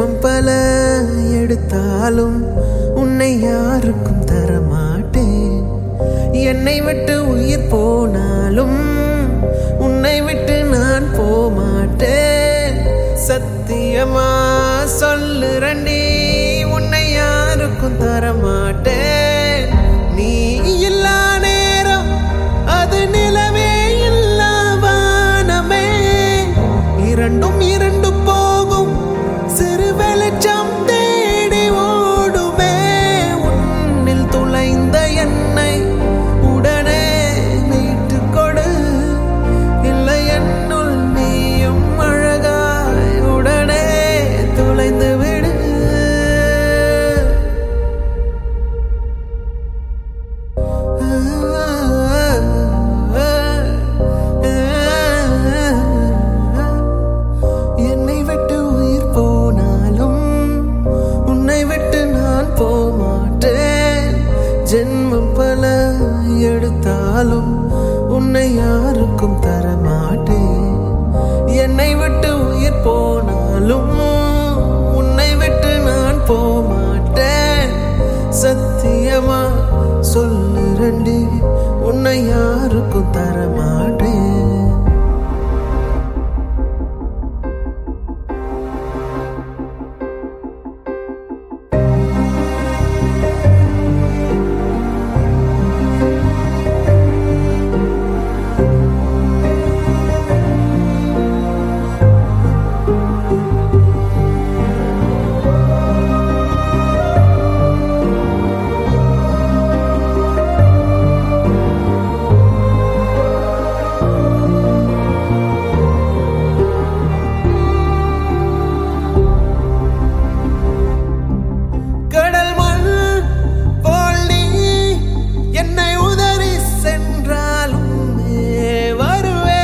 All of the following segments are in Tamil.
ஜென்மம் பல எடுத்தாலும் உன்னை யாருக்கும் தரமாட்டேன் என்னை விட்டு உயிர் போனாலும் உன்னை விட்டு நான் போமாட்டேன் சத்தியமா சொல்லுறண்டி உன்னை யாருக்கும் தரமாட்டேன் நீ இல்லா நேரம் அது நிலவே இல்லா வானமே இரண்டும் இரண்டு போகும் சிறு வெளிச்சம் தேடி ஓடுமே உன்னில் துளைந்த என்னை உடனே மீட்டுக் கொடு இல்லை என்னுள் நீயும் அழகாய் உடனே துளைந்து விடு என்னை விட்டு உயிர் போனாலும் உன்னை விட்டு நான் போமாட்டேன் ஜென்மம் பல எடுத்தாலும் உன்னை யாருக்கும் தரமாட்டேன் என்னை விட்டு உயிர் போனாலும் உன்னை விட்டு நான் போமாட்டேன் சத்தியமா சொல்லுறண்டி உன்னை யாருக்கும் தரமாட்டேன் கடல் மண் போல் நீ என்னை உதறி சென்றாலும் வருவே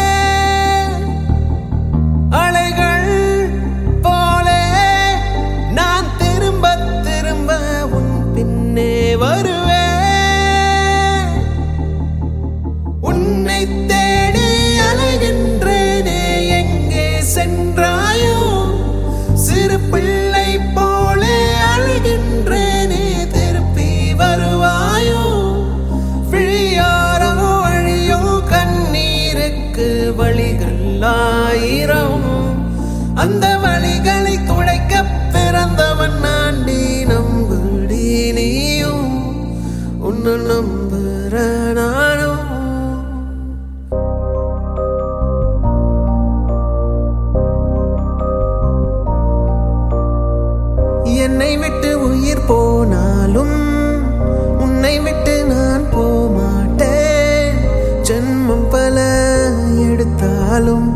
அலைகள் போலே நான் திரும்ப திரும்ப உன் பின்னே வருவே உன்னை தேடி அலைகின்றேனே எங்கே சென்றாயோ சிறு பிள்ளை போலே அழுகின்றேனே திருப்பி வருவாயோ விழியாரோ வழியோ கண்ணீருக்கு வழிகள் ஆயிரம் அந்த வழிகளை துடைக்க பிறந்தவன் நாண்டி நம்புடி நீயும் உன்னை நம்புற நானும் என்னை விட்டு உயிர் போனாலும் உன்னை விட்டு நான் போமாட்டேன் ஜென்மம் பல எடுத்தாலும்